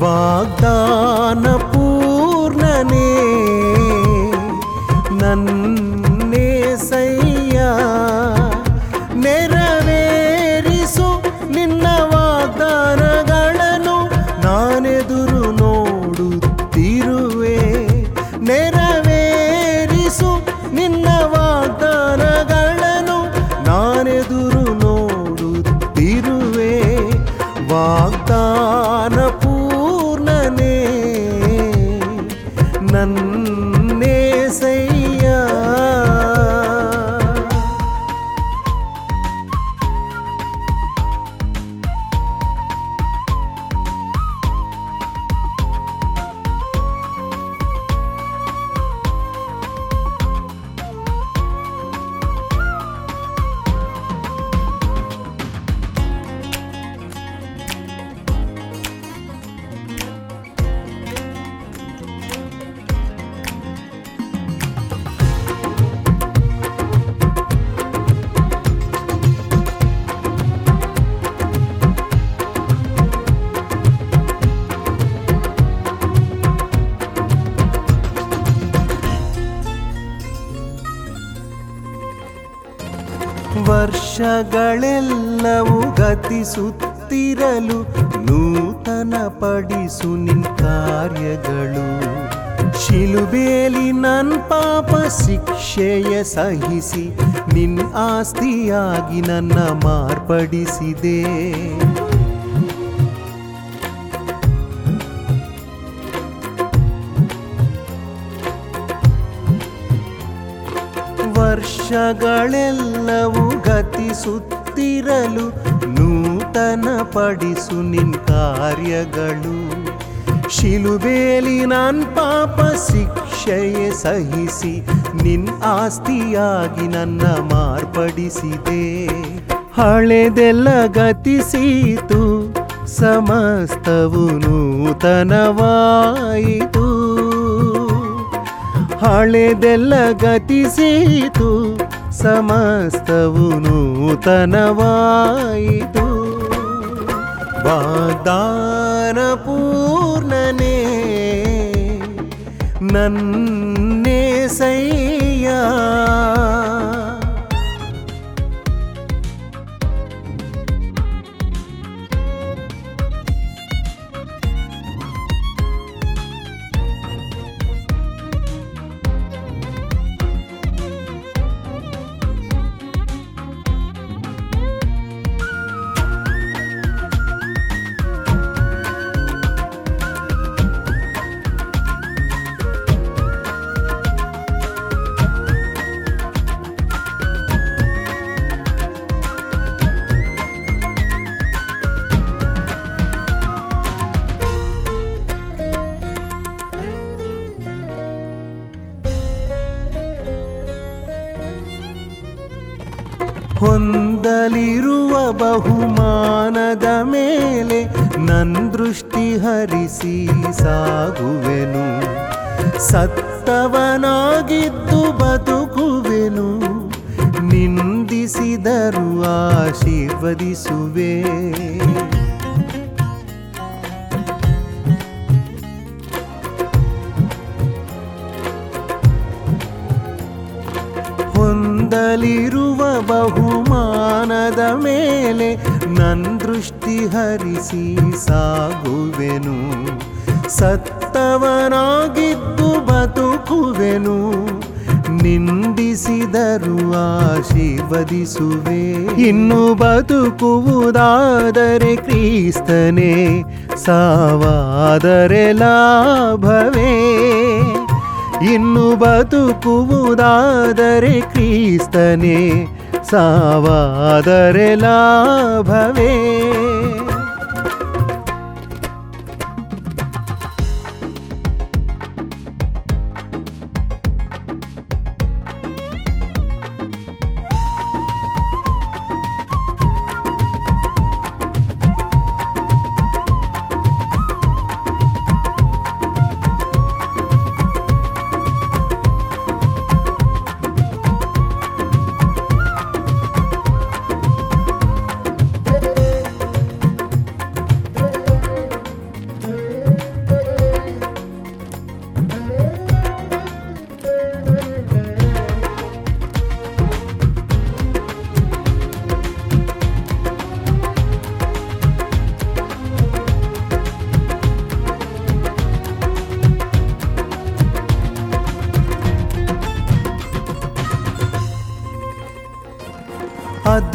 ವಾಗ್ದಾನ ಪೂರ್ಣನೇ ನನ್ನೇ ಸಯ್ಯ ನೆರವೇರಿಸು ನಿನ್ನ ವಾಗ್ದಾನಗಳನ್ನು ನಾನೆದುರು ನೋಡುತ್ತಿರುವೆ ನೆರವೇರಿಸು ನಿನ್ನ ವಾಗ್ದಾನಗಳನ್ನು ನಾನೆದುರು ನೋಡುತ್ತಿರುವೆ ವಾಗ್ದಾನ ಪೂರ್ಣನೇ ನನ್ನೇ ಸಯ್ಯ ವರ್ಷಗಳೆಲ್ಲವೂ ಗತಿಸುತ್ತಿರಲು ನೂತನ ಪಡಿಸು ನಿನ್ ಕಾರ್ಯಗಳು ಶಿಲುಬೇಲಿ ನನ್ ಪಾಪ ಶಿಕ್ಷೆಯ ಸಹಿಸಿ ನಿನ್ ಆಸ್ತಿಯಾಗಿ ನನ್ನ ಮಾರ್ಪಡಿಸಿದೆ ವರ್ಷಗಳೆಲ್ಲವೂ ಗತಿಸುತ್ತಿರಲು ನೂತನ ಪಡಿಸು ನಿನ್ ಕಾರ್ಯಗಳು ಶಿಲುಬೇಲಿ ನಾನ್ ಪಾಪ ಶಿಕ್ಷೆಯೇ ಸಹಿಸಿ ನಿನ್ ಆಸ್ತಿಯಾಗಿ ನನ್ನ ಮಾರ್ಪಡಿಸಿದೆ ಹಳೆದೆಲ್ಲ ಗತಿಸೀತು ಸಮಸ್ತವು ನೂತನವಾಯಿತು ಹಳೆದೆಲ್ಲ ಗತಿಸೀತು ಸಮಸ್ತವು ನೂತನವಾಯಿತು ವಾಗ್ದಾನ ಪೂರ್ಣನೇ ನನ್ನೇ ಸಯ್ಯ ಹೊಂದಲಿರುವ ಬಹುಮಾನದ ಮೇಲೆ ನನ್ ದೃಷ್ಟಿ ಹರಿಸಿ ಸಾಗುವೆನು ಸತ್ತವನಾಗಿದ್ದು ಬದುಕುವೆನು ನಿಂದಿಸಿದರು ಆಶೀರ್ವದಿಸುವೆ ಹೊಂದಲಿರುವ ಬಹುಮಾನದ ಮೇಲೆ ನನ್ ದೃಷ್ಟಿ ಹರಿಸಿ ಸಾಗುವೆನು ಸತ್ತವನಾಗಿದ್ದು ಬದುಕುವೆನು ನಿಂದಿಸಿದರು ಆಶೀರ್ವದಿಸುವೆ ಇನ್ನು ಬದುಕುವುದಾದರೆ ಕ್ರಿಸ್ತನೇ ಸಾವಾದರೆ ಲಾಭವೇ ಇನ್ನು ಬದುಕುವುದಾದರೆ ಕ್ರಿಸ್ತನೇ ಸಾವಾದರೆ ಲಾಭವೇ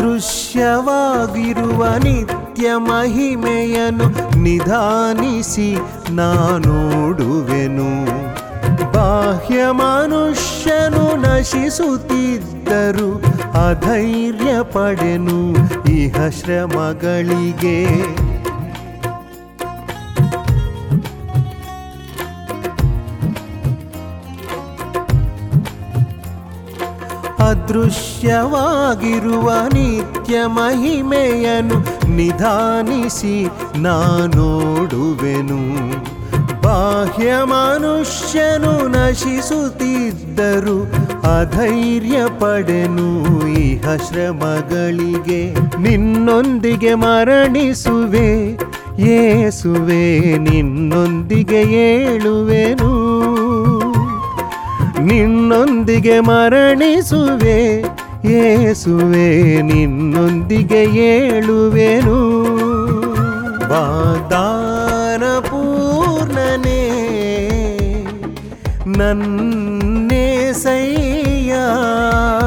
ಅದೃಶ್ಯವಾಗಿರುವ ನಿತ್ಯ ಮಹಿಮೆಯನ್ನು ನಿಧಾನಿಸಿ ನಾನೋಡುವೆನು ಬಾಹ್ಯ ಮನುಷ್ಯನು ನಶಿಸುತ್ತಿದ್ದರು ಅಧೈರ್ಯ ಪಡೆನು ಇಹ ಶ್ರಮಗಳಿಗೆ ಅದೃಶ್ಯವಾಗಿರುವ ನಿತ್ಯ ಮಹಿಮೆಯನ್ನು ನಿಧಾನಿಸಿ ನಾನೋಡುವೆನು ಬಾಹ್ಯ ಮನುಷ್ಯನು ನಶಿಸುತ್ತಿದ್ದರು ಅಧೈರ್ಯ ಪಡೆನು ಇಹ ಶ್ರಮಗಳಿಗೆ ನಿನ್ನೊಂದಿಗೆ ಮರಣಿಸುವೆ ಏಸುವೆ ನಿನ್ನೊಂದಿಗೆ ಏಳುವೆನು ನಿನ್ನೊಂದಿಗೆ ಮರಣಿಸುವೆ ಏಸುವೆ ನಿನ್ನೊಂದಿಗೆ ಏಳುವೆನು ವಾದಾನ ಪೂರ್ಣನೇ ನನ್ನೇ ಸಯ್ಯ